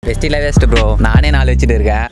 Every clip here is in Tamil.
பெஸ்ட்டில் வேஸ்ட் ப்ரோ நானே நாலு வச்சுட்டு இருக்கேன்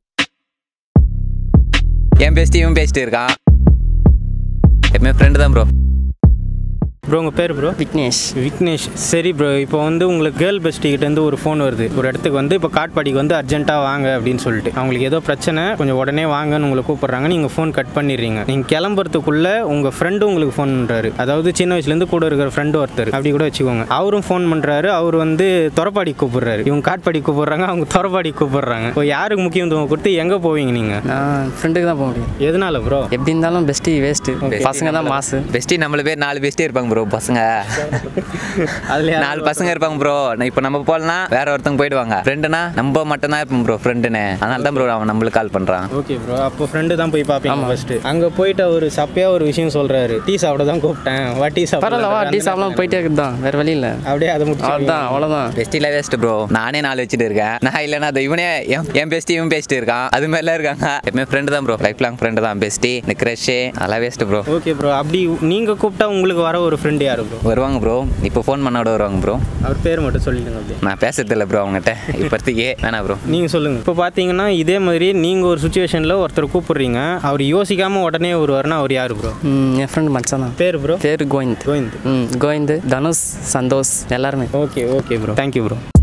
என் பெஸ்ட் இவன் பேசிட்டு இருக்கான் எப்பவுமே ஃப்ரெண்டு தான் ப்ரோ ப்ரோ உங்கள் பேர் ப்ரோ விக்னேஷ் விக்னேஷ் சரி ப்ரோ இப்போ வந்து உங்களுக்கு கேர்ள் பெஸ்டிக்கிட்டேருந்து ஒரு ஃபோன் வருது ஒரு இடத்துக்கு வந்து இப்போ காட்பாடிக்கு வந்து அர்ஜென்ட்டாக வாங்க அப்படின்னு சொல்லிட்டு அவங்களுக்கு ஏதோ பிரச்சனை கொஞ்சம் உடனே வாங்கன்னு உங்களை கூப்பிட்றாங்க நீங்கள் ஃபோன் கட் பண்ணிடுறீங்க நீங்கள் கிளம்புறதுக்குள்ளே உங்கள் ஃப்ரெண்டு உங்களுக்கு ஃபோன் பண்ணுறாரு அதாவது சின்ன வயசுலேருந்து கூட இருக்கிற ஃப்ரெண்டு ஒருத்தர் அப்படி கூட வச்சுக்கோங்க அவரும் ஃபோன் பண்ணுறாரு அவர் வந்து தொரப்பாடி கூப்பிடுறாரு இவங்க காட்பாடி கூப்பிடுறாங்க அவங்க தொரப்பாடி கூப்பிடுறாங்க இப்போ யாருக்கு முக்கியத்துவம் கொடுத்து எங்கே போவீங்க நீங்கள் நான் ஃப்ரெண்டுக்கு தான் போக முடியும் எதனால ப்ரோ எப்படி இருந்தாலும் பெஸ்ட்டு வேஸ்ட்டு பசங்க தான் மாசு பெஸ்ட்டி நம்மள பேர் நாலு பெஸ்ட்டி இருப்பாங்க ப்ரோ பசங்க அதில் நாலு பசங்க இருப்பாங்க ப்ரோ இப்போ நம்ம போகலனா வேற ஒருத்தங்க போயிடுவாங்க ஃப்ரெண்டுனா நம்ம மட்டும் தான் இருப்போம் ப்ரோ ஃப்ரெண்டுன்னு அதனால தான் ப்ரோ அவன் நம்மளுக்கு கால் பண்ணுறான் ஓகே ப்ரோ அப்போ ஃப்ரெண்டு தான் போய் பார்ப்பீங்க ஃபர்ஸ்ட் அங்கே போயிட்டு அவர் சப்பையா ஒரு விஷயம் சொல்றாரு டீ சாப்பிட தான் கூப்பிட்டேன் வா டீ பரவாயில்ல வா டீ சாப்பிட சாப்பிடாம போயிட்டே இருக்குது தான் வேறு வழி இல்லை அப்படியே அதை முடிச்சு அவ்வளோதான் அவ்வளோதான் பெஸ்ட்டில் வேஸ்ட் ப்ரோ நானே நாலு வச்சுட்டு இருக்கேன் நான் இல்லைன்னா அது இவனே என் என் பெஸ்ட்டி இவன் பேசிட்டு இருக்கான் அது மாதிரிலாம் இருக்காங்க எப்பவுமே ஃப்ரெண்டு தான் ப்ரோ லைஃப் லாங் ஃப்ரெண்டு தான் பெஸ்ட்டி இந்த க்ரஷ்ஷு அதெல்லாம் வேஸ்ட் ப்ரோ ஓகே ப்ரோ அப்படி நீங்க கூப்பிட்டா உங்களுக்கு வர ஒரு ஃப்ரெண்டு யாரு ப்ரோ வருவாங்க ப்ரோ இப்போ ஃபோன் பண்ணோட வருவாங்க ப்ரோ அவர் பேர் மட்டும் சொல்லிடுங்க அப்படியே நான் பேசுறது இல்லை ப்ரோ அவங்ககிட்ட இப்போதைக்கு வேணாம் ப்ரோ நீங்கள் சொல்லுங்கள் இப்போ பார்த்தீங்கன்னா இதே மாதிரி நீங்கள் ஒரு சுச்சுவேஷனில் ஒருத்தர் கூப்பிடுறீங்க அவர் யோசிக்காம உடனே வருவாருன்னா அவர் யார் ப்ரோ ம், என் ஃப்ரெண்டு மச்சான் தான் பேர் ப்ரோ பேர் கோவிந்த் கோவிந்த் ம் கோவிந்த் தனுஷ் சந்தோஷ் எல்லாருமே okay okay bro thank you bro